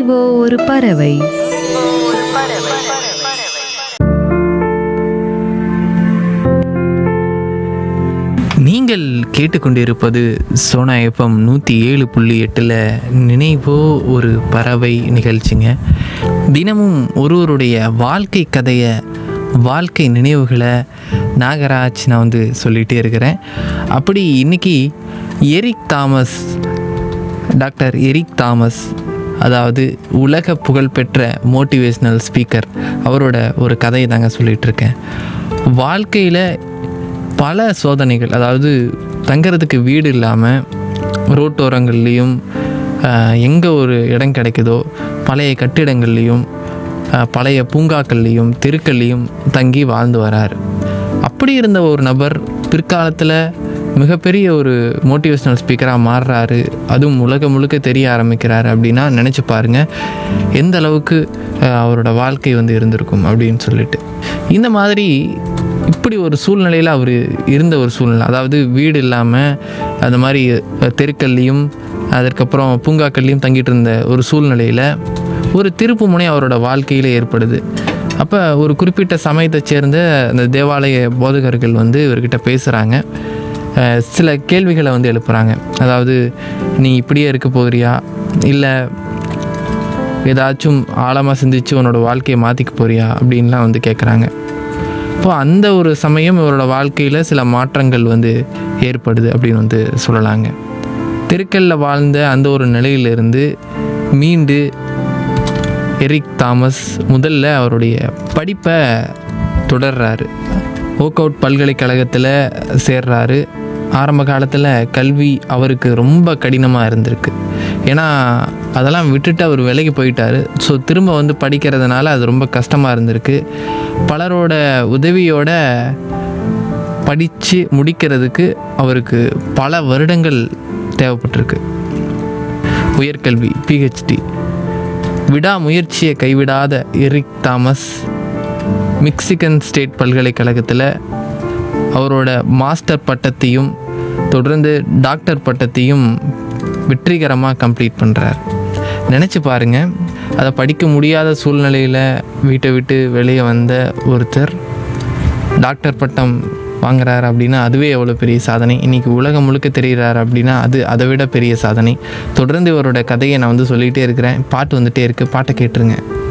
நினைவோ ஒரு பறவை நீங்கள் கேட்டுக்கொண்டிருப்பது சோனா எஃப்எம் நூற்றி ஏழு புள்ளி எட்டில் நினைவோ ஒரு பறவை நிகழ்ச்சிங்க தினமும் ஒருவருடைய வாழ்க்கை கதையை வாழ்க்கை நினைவுகளை நாகராஜ் நான் வந்து சொல்லிகிட்டே இருக்கிறேன் அப்படி இன்னைக்கு Eric Thomas doctor Eric Thomas அதாவது உலக புகழ்பெற்ற மோட்டிவேஷ்னல் ஸ்பீக்கர் அவரோட ஒரு கதையை தாங்க சொல்லிகிட்டு இருக்கேன் வாழ்க்கையில் பல சோதனைகள் அதாவது தங்கறதுக்கு வீடு இல்லாமல் ரோட்டோரங்கள்லேயும் எங்கே ஒரு இடம் கிடைக்குதோ பழைய கட்டிடங்கள்லேயும் ஆஹ், பழைய பூங்காக்கள்லேயும் தெருக்கள்லேயும் தங்கி வாழ்ந்து வரார் அப்படி இருந்த ஒரு நபர் பிற்காலத்தில் மிகப்பெரிய ஒரு மோட்டிவேஷ்னல் ஸ்பீக்கராக மாறுறாரு அதுவும் உலகம் முழுக்க தெரிய ஆரம்பிக்கிறாரு அப்படின்னா நினச்சி பாருங்கள் எந்த அளவுக்கு ஆஹ், அவரோட வாழ்க்கை வந்து இருந்திருக்கும் அப்படின்னு சொல்லிட்டு இந்த மாதிரி இப்படி ஒரு சூழ்நிலையில் அவர் இருந்த ஒரு சூழ்நிலை அதாவது வீடு இல்லாமல் அந்த மாதிரி அஹ், தெருக்கள்லேயும் அதற்கப்புறம் பூங்காக்கள்லேயும் தங்கிட்டு இருந்த ஒரு சூழ்நிலையில் ஒரு திருப்பு முனை அவரோட வாழ்க்கையில் ஏற்படுது அப்போ ஒரு குறிப்பிட்ட சமயத்தை சேர்ந்த அந்த தேவாலய போதகர்கள் வந்து இவர்கிட்ட பேசுகிறாங்க சில கேள்விகளை வந்து எழுப்புறாங்க அதாவது நீ இப்படியே இருக்க போகிறியா இல்லை ஏதாச்சும் ஆழமாக சிந்திச்சு உன்னோட வாழ்க்கையை மாற்றிக்க போறியா அப்படின்லாம் வந்து கேட்குறாங்க இப்போ அந்த ஒரு சமயம் இவரோட வாழ்க்கையில் சில மாற்றங்கள் வந்து ஏற்படுது அப்படின்னு வந்து சொல்லலாங்க தெருக்கல்ல வாழ்ந்த அந்த ஒரு நிலையிலிருந்து மீண்டு எரிக் தாமஸ் முதல்ல அவருடைய படிப்பை தொடர்றாரு ஓக் அவுட் பல்கலைக்கழகத்தில் சேர்றாரு ஆரம்ப காலத்தில் கல்வி அவருக்கு ரொம்ப கடினமாக இருந்திருக்கு ஏன்னா அதெல்லாம் விட்டுட்டு அவர் விலைக்கு போயிட்டாரு ஸோ திரும்ப வந்து படிக்கிறதுனால அது ரொம்ப கஷ்டமாக இருந்திருக்கு பலரோட உதவியோட படித்து முடிக்கிறதுக்கு அவருக்கு பல வருடங்கள் தேவைப்பட்டிருக்கு உயர்கல்வி பிஹெச்டி விடாமுயற்சியை கைவிடாத எரிக் தாமஸ் மிக்சிகன் ஸ்டேட் பல்கலைக்கழகத்தில் அவரோட மாஸ்டர் பட்டத்தையும் தொடர்ந்து டாக்டர் பட்டத்தையும் வெற்றிகரமாக கம்ப்ளீட் பண்ணுறார் நினச்சி பாருங்கள் அதை படிக்க முடியாத சூழ்நிலையில் வீட்டை விட்டு வெளியே வந்த ஒருத்தர் டாக்டர் பட்டம் வாங்குறாரு அப்படின்னா அதுவே எவ்வளோ பெரிய சாதனை இன்றைக்கி உலகம் முழுக்க தெரிகிறாரு அப்படின்னா அது அதை விட பெரிய சாதனை தொடர்ந்து இவரோட கதையை நான் வந்து சொல்லிகிட்டே இருக்கிறேன் பாட்டு வந்துகிட்டே இருக்குது பாட்டை கேட்டுருங்க